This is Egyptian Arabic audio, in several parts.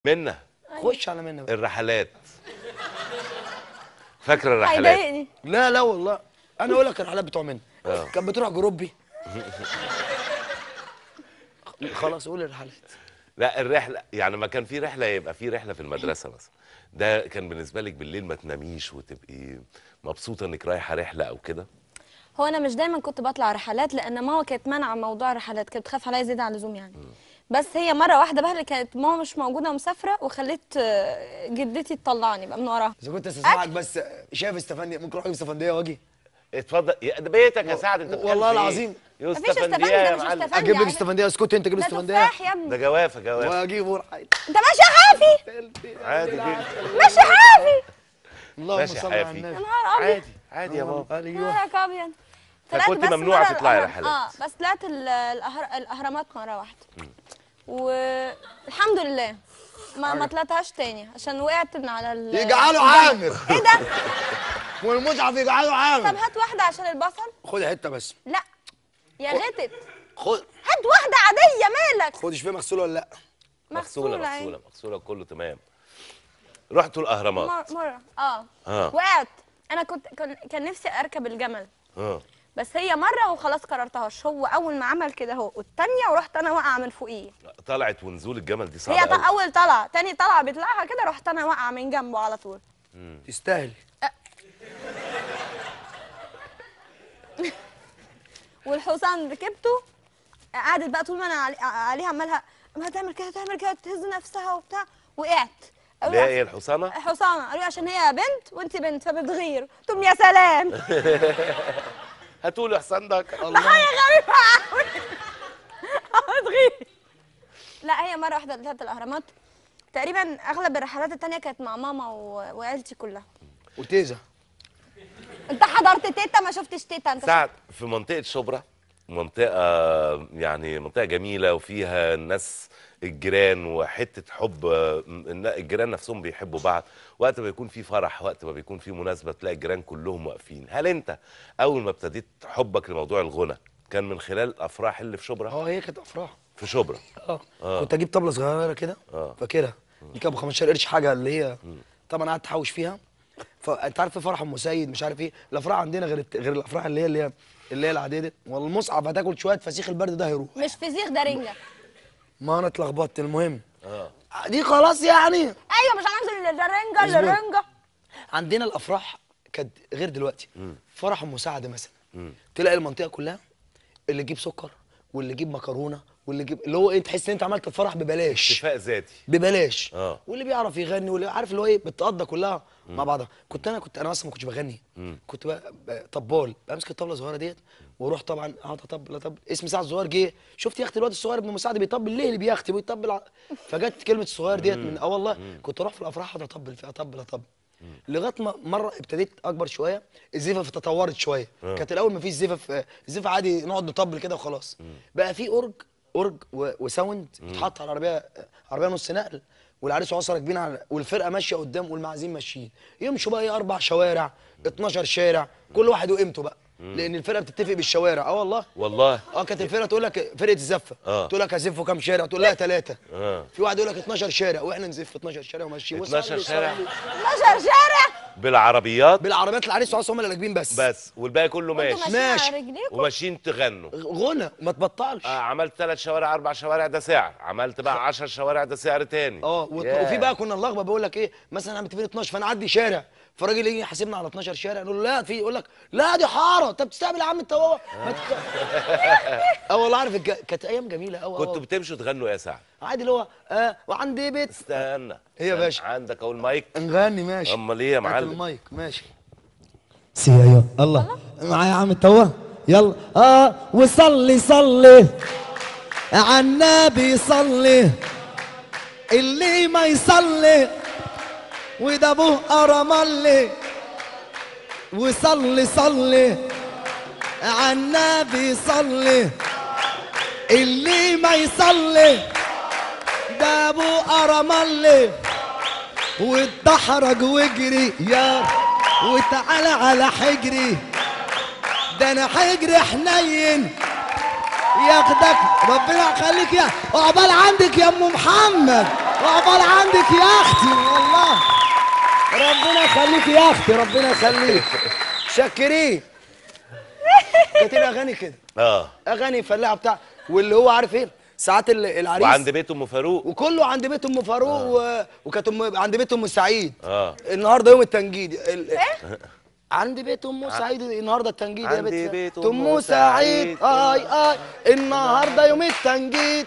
منا خش على منى بقى. الرحلات فاكره الرحلات هيضايقني لا لا والله انا اقول لك الرحلات بتوع منى آه. كانت بتروح جروبي خلاص قول الرحلات لا الرحله يعني ما كان في رحله يبقى في رحله في المدرسه مثلا ده كان بالنسبه لك بالليل ما تناميش وتبقي مبسوطه انك رايحه رحله او كده هو انا مش دايما كنت بطلع رحلات لان ماما كانت مانعه موضوع الرحلات كانت بتخاف عليا زياده عن اللزوم يعني بس هي مره واحده بقى اللي كانت ماما مش موجوده ومسافره وخليت آه، جدتي تطلعني بقى من وراها اذا كنت استسمعك بس شايف استفندي ممكن اروح استفنديه واجي اتفضل يا ده بيتك يا سعد انت والله بتتكلم في إيه؟ العظيم. مفيش يوستفندية استفندي، يا ده مش معلم. استفندي. اجيب لك يعني- استفنديه اسكتي انت جيب لي ده استفنديه تفاح يا ابني ده جوافه جوافه واجيب وراح انت ماشي حافي عادي جدا ماشي حافي اللهم ماشي صل على حافي. النبي يا نهار ابيض عادي عادي يا بابا ايوه نهارك ابيض طلعت فكنت بس ممنوعة مرة تطلعي الأهرام- رحلات. اه بس طلعت ال- الأهر... الاهرامات مره واحده والحمد لله ما ما طلعتهاش تاني عشان وقعت من على ال يجعله عامر ايه ده والمصحف يجعله طب عامر هات واحده عشان البصل خد حته بس لا يا غتت خد هات واحده عاديه مالك خد شوف مغسوله ولا لا مغسوله مغسولة مغسوله مغسوله كله تمام رحتوا الاهرامات مر- مره اه اه وقعت انا كنت كان كان نفسي اركب الجمل اه بس هي مره وخلاص قررتهاش هو اول ما عمل كده هو والتانيه ورحت انا واقعه من فوقيه طلعت ونزول الجمل دي صعبه هي ط- قوي اول طلعه تاني طلعه بيطلعها كده رحت انا واقعه من جنبه على طول تستاهل والحصان ركبته قعدت بقى طول ما انا علي- عليها عمالها ما تعمل كده تعمل كده تهز نفسها وبتاع وقعت قالوا ليه لي ايه الحصانه حصانه قالوا لي عشان هي بنت وانت بنت فبتغير قلت لهم يا سلام هاتوا لي حصان ده ده حاجه غريبه قوي بتغير لا هي مره واحده طلعت الاهرامات تقريبا اغلب الرحلات التانية كانت مع ماما و... وعيلتي كلها وتيزه انت حضرت تيتا ما شفتش تيتا انت سعد في منطقه شبرا منطقه يعني منطقه جميله وفيها الناس الجيران وحته حب الن- الجيران نفسهم بيحبوا بعض وقت ما بيكون في فرح وقت ما بيكون في مناسبه تلاقي الجيران كلهم واقفين هل انت اول ما ابتديت حبك لموضوع الغنى كان من خلال الافراح اللي في شبرا اه هي كانت افراح في شبرا اه كنت اجيب طبله صغيره كده آه. فاكرها دي كانت ب 15 قرش حاجه اللي هي طبعا قعدت احوش فيها فانت عارف في فرح ام سيد مش عارف ايه الافراح عندنا غير الت- غير الافراح اللي هي اللي هي اللي هي العاديه دي والمصعب هتاكل شويه فسيخ البرد ده هيروح مش فسيخ ده رنجه ما انا اتلخبطت المهم اه دي خلاص يعني ايوه مش هننزل الرنجه اصبر. الرنجه عندنا الافراح كانت غير دلوقتي فرح ام سعد مثلا تلاقي المنطقه كلها اللي يجيب سكر واللي يجيب مكرونه واللي يجيب اللي هو ايه تحس ان انت عملت الفرح ببلاش اتفاق ذاتي ببلاش آه. واللي بيعرف يغني واللي عارف اللي هو ايه بتقضى كلها مع بعضها كنت انا كنت انا اصلا ما كنتش بغني كنت بقى بقى طبال بمسك الطبله الصغيره ديت واروح طبعا اقعد اطبل اطبل اسم سعد الصغير جه شفت يا اختي الواد الصغير ابن مساعد بيطبل ليه اللي بيختي بيطبل ع- فجت كلمه الصغير ديت من اه والله كنت اروح في الافراح اقعد اطبل فيها اطبل اطبل لغايه ما مره ابتديت اكبر شويه الزفاف تطورت شويه كانت الاول ما فيش زفاف الزفاف عادي نقعد نطبل كده وخلاص بقى في اورج اورج و- وساوند يتحط على العربيه عربيه نص نقل والعريس وعصا راكبين على والفرقه ماشيه قدام والمعازيم ماشيين يمشوا بقى ايه اربع شوارع 12 شارع كل واحد وقيمته بقى لان الفرقه بتتفق بالشوارع اه والله والله اه كانت الفرقه تقول لك فرقه الزفه آه. تقول لك هزفوا كام شارع تقول لها ثلاثه اه في واحد يقول لك 12 شارع واحنا نزف 12 شارع وماشيين 12 شارع 12 شارع بالعربيات بالعربيات العريس وعصا هم اللي راكبين بس بس والباقي كله انتوا ماشي ماشيين ماشي. على رجليكم وماشيين تغنوا غنى ما تبطلش آه عملت ثلاث شوارع اربع شوارع ده سعر عملت بقى 10 شوارع ده سعر تاني اه وط- ياه. وفي بقى كنا نلخبط بقول لك ايه مثلا انا متفقين 12 فانا اعدي شارع فالراجل يجي يحاسبنا على 12 شارع نقول له لا في يقول لك لا دي حاره انت بتستقبل يا عم انت هو ما تك- اه والله عارف الج- كانت ايام جميله قوي كنتوا بتمشوا تغنوا يا سعد عادي اللي هو اه وعندي بيت استنى إيه يا باشا؟ عندك اهو المايك نغني ماشي امال ايه يا هات معلم المايك ماشي سي ايوه الله معايا يا عم التوه يلا اه وصلي صلي على النبي صلي اللي ما يصلي وده ابوه ارملي وصلي صلي على النبي صلي اللي ما يصلي ده ابوه ارملي واتدحرج واجري يا وتعالى على حجري ده انا حجري حنين ياخدك ربنا يخليك يا عقبال عندك يا ام محمد وعقبال عندك يا اختي والله ربنا يخليك يا اختي ربنا يخليك شكريه كانت لي اغاني كده اه اغاني فلاحه بتاع واللي هو عارف ايه ساعات ال- العريس وعند بيت ام فاروق وكله عند بيت ام فاروق و... وكانت أم... عند بيت ام سعيد اه النهارده يوم التنجيد ال... عند بيت ام سعيد النهارده التنجيد يا عند بيت, بيت ام أم سعيد سعيد. اي اي النهارده يوم التنجيد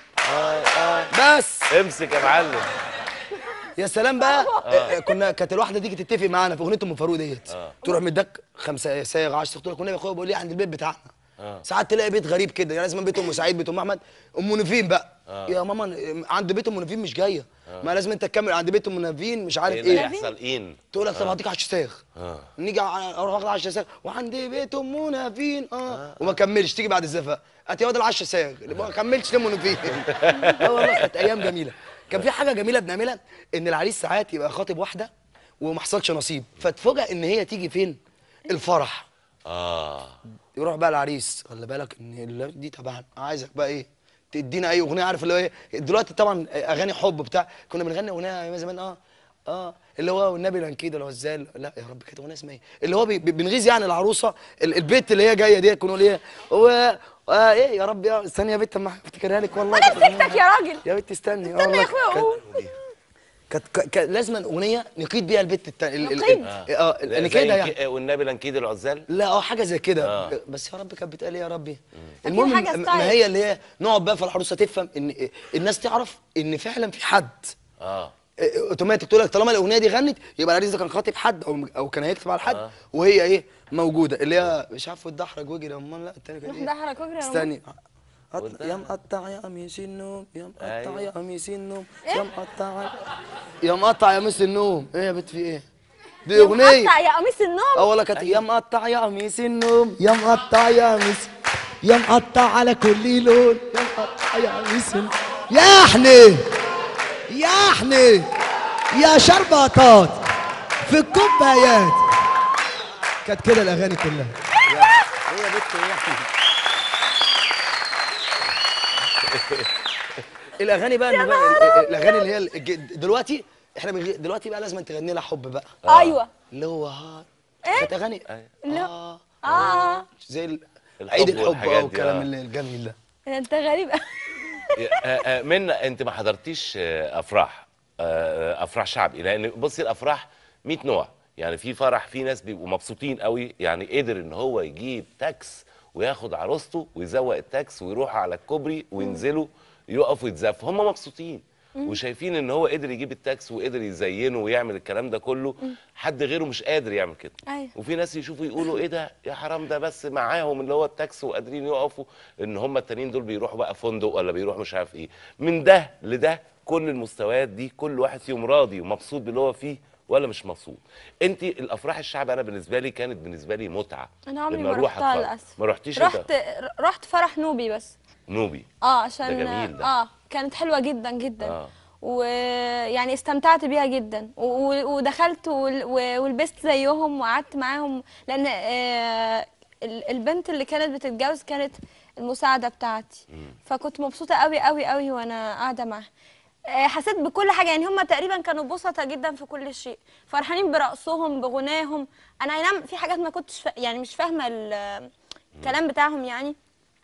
بس امسك يا معلم يا سلام بقى آه. كنا كانت الواحده دي تتفق معانا في اغنيه ام فاروق ديت تروح مدك خمسه صايغ 10 تقول لك والنبي يا اخويا بقول ليه عند البيت بتاعنا ساعات تلاقي بيت غريب كده يعني لازم بيت ام سعيد بيت ام احمد ام نيفين بقى يا ماما عند بيت ام نيفين مش جايه ما لازم انت تكمل عند بيت ام نيفين مش عارف ايه اللي ايه يحصل اين تقول لك طب هديك 10 صاغ اه نيجي ع- اروح واخد 10 صاغ وعندي بيت ام نافين اه وما كملش تيجي بعد الزفاف هات يا واد ال 10 صاغ ما كملتش ام نافين اه والله كانت ايام جميله كان في حاجه جميله بنعملها ان العريس ساعات يبقى خاطب واحده وما حصلش نصيب فتفوجئ ان هي تيجي فين الفرح اه يروح بقى العريس خلي بالك ان ال- دي طبعا عايزك بقى ايه تدينا اي اغنيه عارف اللي هو ايه دلوقتي طبعا اغاني حب بتاع كنا بنغني اغنيه من زمان اه اه اللي هو والنبي لنكيد العزال لا يا رب كانت اغنيه اسمها ايه اللي هو بي- بي- بنغيظ يعني العروسه ال- البيت اللي هي جايه دي كنا نقول ايه هو آه ايه يا رب يا استني يا بنت اما افتكرها لك والله انا مسكتك يا راجل يا بنت استني آه استنى والله يا اخويا كانت- قول كانت كانت- كانت لازم اغنيه نقيد بيها البيت التا... ال- ال- نقيد؟ اه زي نكيدها يعني كي- والنبي لنكيد العزال لا اه حاجه زي كده آه. بس يا رب كانت بتقال ايه يا ربي أكيد المهم حاجة م- ستايل. ما هي اللي هي نقعد بقى فالعروسه تفهم ان الناس تعرف ان فعلا في حد اه إيه، اوتوماتيك تقول لك طالما الاغنيه دي غنت يبقى العريس ده كان خاطب حد او او كان هيكتب على حد وهي ايه موجوده اللي هي مش عارف وتدحرج وجري امال لا التاني كان ايه وتدحرج وجري يا استني قط- وتدحرج. يا مقطع يا قميص النوم يا مقطع أيوة. يا قميص النوم يا مقطع يا مقطع يا قميص النوم ايه يا بنت في ايه دي اغنيه مقطع يا قميص النوم اه والله كانت يا مقطع يا قميص النوم يا مقطع يا قميص يا مقطع على كل لون يا مقطع يا قميص النوم يا حنين يا حنين يا شربطات في الكوبايات كانت كده الاغاني كلها هي بنت هي الاغاني بقى إن بقى الاغاني اللي هي الج- دلوقتي احنا بنغ- دلوقتي بقى لازم تغني لها حب بقى ايوه اللي هو ها إيه؟ كانت اغاني اللي هو- اه اه زي ال- الحب عيد الحب والحاجات اه دي، والكلام آه. اللي- الجميل ده انت غريب آه، آه، منا انت ما حضرتيش آه، افراح آه، افراح شعبي لان بصي الافراح 100 نوع يعني في فرح في ناس بيبقوا مبسوطين قوي يعني قدر ان هو يجيب تاكس وياخد عروسته ويزوق التاكس ويروحوا على الكوبري وينزلوا يقفوا يتزفوا هم مبسوطين وشايفين ان هو قدر يجيب التاكس وقدر يزينه ويعمل الكلام ده كله حد غيره مش قادر يعمل كده أيوة. وفي ناس يشوفوا يقولوا ايه ده يا حرام ده بس معاهم اللي هو التاكس وقادرين يقفوا ان هم التانيين دول بيروحوا بقى فندق ولا بيروحوا مش عارف ايه من ده لده كل المستويات دي كل واحد فيهم راضي ومبسوط باللي هو فيه ولا مش مبسوط انت الافراح الشعب انا بالنسبه لي كانت بالنسبه لي متعه انا عمري لما ما أروح رحتها أتفرج. للاسف ما رحتيش رحت انت رحت فرح نوبي بس نوبي اه عشان ده جميل ده. اه كانت حلوه جدا جدا آه. ويعني استمتعت بيها جدا و- و- ودخلت وال- و- ولبست زيهم وقعدت معاهم لان آه ال- البنت اللي كانت بتتجوز كانت المساعده بتاعتي فكنت مبسوطه قوي قوي قوي وانا قاعده معاها آه، حسيت بكل حاجه يعني هم تقريبا كانوا بسطة جدا في كل شيء فرحانين برقصهم بغناهم انا اي نعم في حاجات ما كنتش فا... يعني مش فاهمه ال- الكلام بتاعهم يعني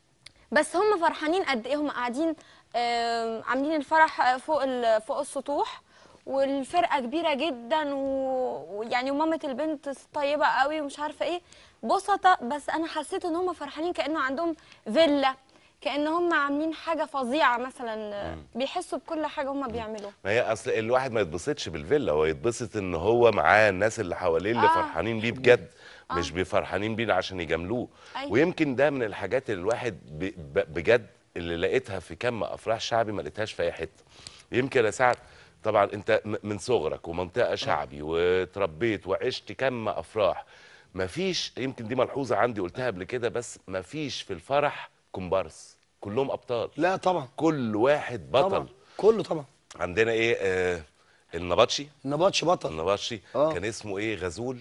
بس هم فرحانين قد ايه هم قاعدين آم، عاملين الفرح فوق ال- فوق السطوح والفرقه كبيره جدا و- ويعني ومامه البنت طيبه قوي ومش عارفه ايه بسطة بس انا حسيت ان هم فرحانين كانه عندهم فيلا كان هم عاملين حاجه فظيعه مثلا بيحسوا بكل حاجه هم بيعملوها ما هي اصل الواحد ما يتبسطش بالفيلا هو يتبسط ان هو معاه الناس اللي حواليه اللي آه. فرحانين بيه بجد مش بيفرحانين بيه عشان يجاملوه أيوة. ويمكن ده من الحاجات اللي الواحد ب- ب- بجد اللي لقيتها في كم افراح شعبي ما لقيتهاش في اي حته يمكن يا سعد طبعا انت م- من صغرك ومنطقه شعبي وتربيت وعشت كم افراح مفيش يمكن دي ملحوظه عندي قلتها قبل كده بس مفيش في الفرح كومبارس كلهم ابطال لا طبعا كل واحد بطل طبعا كله طبعا عندنا ايه آه النبطشي النبطش بطل النبطشي آه. كان اسمه ايه غزول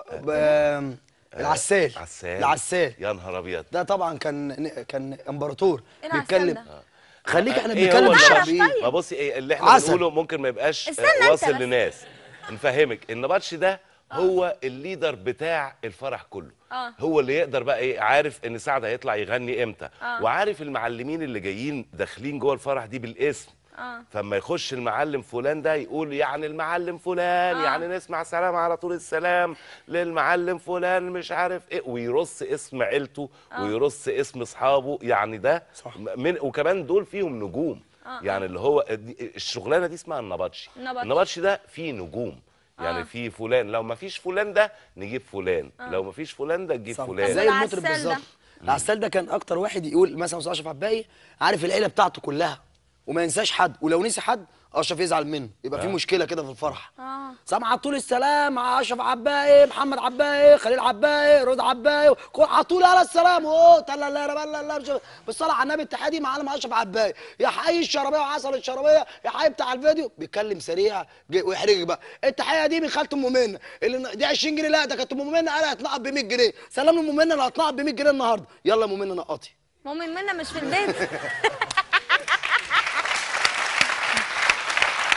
ب- العسال عسال العسال يا نهار ابيض ده طبعا كان كان امبراطور إيه العسال بيتكلم ده؟ خليك احنا إيه بنتكلم هو بالشعب النبطشي؟ ايه ما بصي ايه اللي احنا عسل. بنقوله ممكن ما يبقاش استنى آه، أنت واصل بس. لناس نفهمك النبطشي ده هو الليدر بتاع الفرح كله آه. هو اللي يقدر بقى ايه عارف ان سعد هيطلع يغني امتى آه. وعارف المعلمين اللي جايين داخلين جوه الفرح دي بالاسم اه فما يخش المعلم فلان ده يقول يعني المعلم فلان آه. يعني نسمع سلام على طول السلام للمعلم فلان مش عارف ايه ويرص اسم عيلته ويرص اسم اصحابه يعني ده صح. من وكمان دول فيهم نجوم يعني اللي هو دي- الشغلانه دي اسمها النبطشي النبطشي. النبطشي ده فيه نجوم يعني آه. في فلان لو ما فيش فلان ده نجيب فلان لو ما فيش فلان ده تجيب صح. فلان زي المطرب والعسال ده؟ بالظبط العسال ده كان اكتر واحد يقول مثلا استاذ اشرف عباقي عارف العيله بتاعته كلها وما ينساش حد ولو نسي حد اشرف يزعل منه يبقى في مشكله كده في الفرح اه سامع طول السلام على اشرف عباقي محمد عباقي خليل عباقي رضا عباقي كل عطول على السلام اوه تلا لا لا لا لا مش- بالصلاه على النبي التحادي معلم اشرف عباقي يا حي الشرابيه وعسل الشرابيه يا حي بتاع الفيديو بيتكلم سريع جي- ويحرجك بقى التحيه دي من خالة ام منى اللي دي 20 جنيه لا ده كانت ام منى قال هتنقط ب 100 جنيه سلام لام منى انا هتنقط ب 100 جنيه النهارده يلا يا ام منى نقطي مامي منا مش في البيت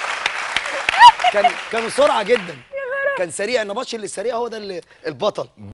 كان كان سرعه جدا كان سريع النبطش اللي سريع هو ده اللي البطل